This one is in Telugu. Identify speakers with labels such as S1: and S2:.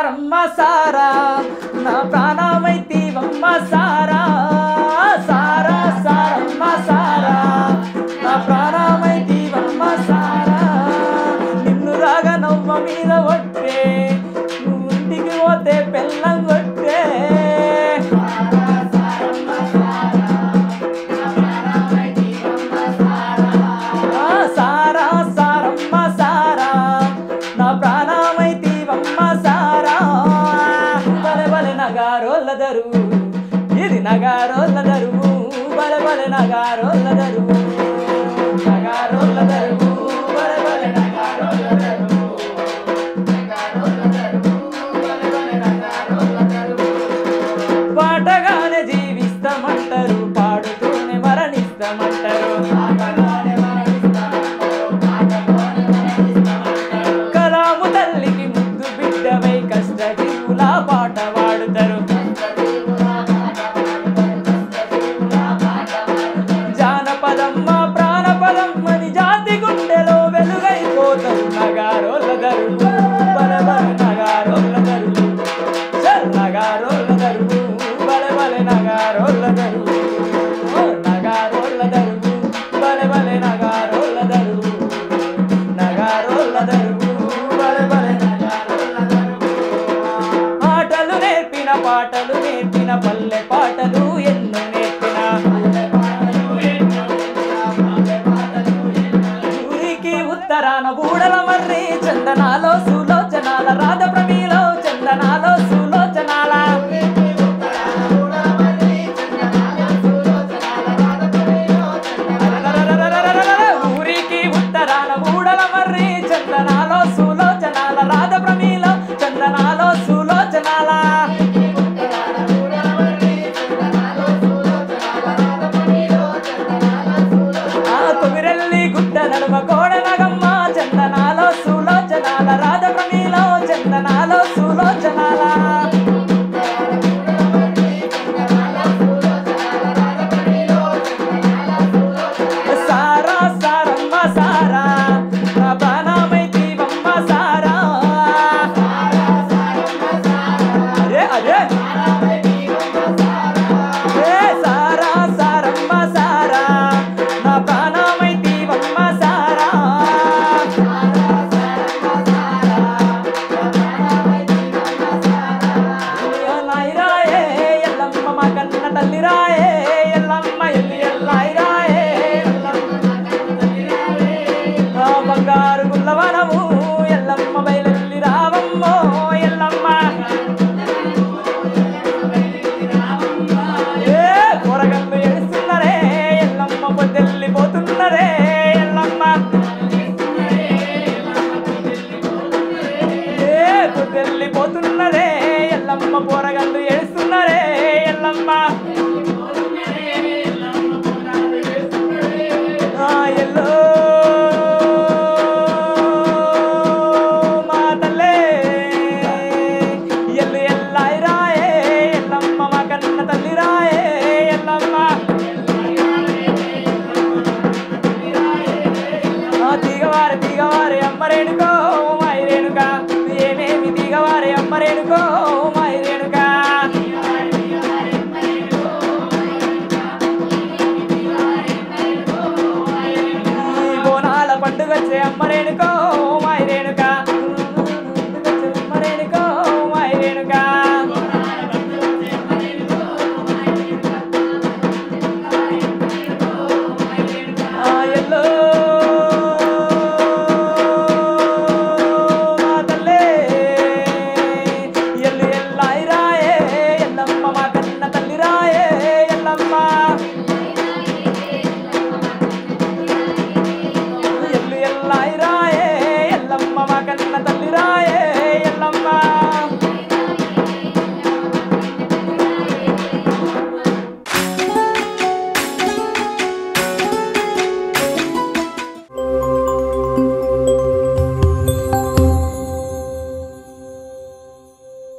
S1: సారమ్మ సారా నా ప్రాణమైతీవమ్మ సారా సారా సారమ్మ సారా నా ప్రాణమైతీవమ్మ సారా నిన్ను రాగా నవ్వ మీద ఒట్టే నువ్వు ఇంటికి పోతే పెళ్ళం కొట్టే ఆ సారా సారమ్మ సారా నా ప్రాణమైతీవమ్మ సారా బలె బలె నగారోళ్ళ దరువు ఇది నగారోళ్ళ దరువు బలె బలె నగారోళ్ళ దరువు నగారోళ్ళ దరువు బలె బలె నగారోళ్ళ దరువు పాటగానే జీవిస్తామంటారు పాడుతూనే మరణిస్తామంటారు కలాము తల్లికి ముద్దు బిడ్డవై కష్ట జీవులా పాట పాడుతారు జానపదమ్మ ప్రాణపదమ్మని జాతి గుండెలో వెలుగైపోతారు నగారోళ్ళ దరువు బలబల నగారోళ్ళ దరువు చల్ నగారోళ్ళ దరువు బలబల నగారోళ్ళ దరువు ఓ నగారోళ్ళ దరువు బలబల నగారోళ్ళ దరువు నగారోళ్ళ దరువు బలబల నగారోళ్ళ దరువు ఆటలు నేర్పిన పాటలు నేర్పిన పల్లె పాటలు ఎన్నో నేర్పిన ఊరికి ఉత్తరాన ఊడల మర్రి చందనాలో సులోచనాల రాధ ప్రమీలో చందనాలో సులోచనాల ఊరికి ఉత్తరాన ఊడల మర్రి చందనాలో సులోచనాల రాధ ప్రమీలో చందనాలో సులోచనాల ఆ కొమిరెల్లి గుట్ట నడుమ కోడనగమ్మ చందనాలో సులోచనాల రాధ ప్రమీలో చందనాలో సులోచనాల సారా సారమ్మ సారా నా ప్రాణమైతీవమ్మ సారా అరే అరే ఏ సారా సారమ్మ సారా నా ప్రాణమైతీవమ్మ సారా ఎల్లాయిరాయే ఎల్లమ్మ మా కన్న తల్లిరాయే ఎల్లమ్మ ఎల్లి ఎల్లాయిరాయే ఆ బంగారు గుల్లవనము ఎల్లమ్మ బయలెల్లి రావమ్మో ఎల్లమ్మ ఏ కూరగల్లు ఏడుస్తున్నరే ఎల్లమ్మ పొద్దెల్లిపోతున్నరే ఎల్లమ్మ ఏ పొద్దెల్లిపోతున్నరే ఎల్లమ్మ కూరగల్లు ఏడుస్తున్నరే ఎల్లమ్మ ఆ ఎల్లో మా తల్లే ఎల్లు ఎల్లాయిరాయే ఎల్లమ్మ మా కన్న తల్లిరాయే ఎల్లమ్మ ఆ తీగవారి తీగవారి అమ్మరేణుకో మాయి రేణుక ఏమేమి తీగవారి అమ్మరేణుకో మాయి రేణుక ఈ బోనాల పండుగ వచ్చే అమ్మరేణుకో మాయి రేణుక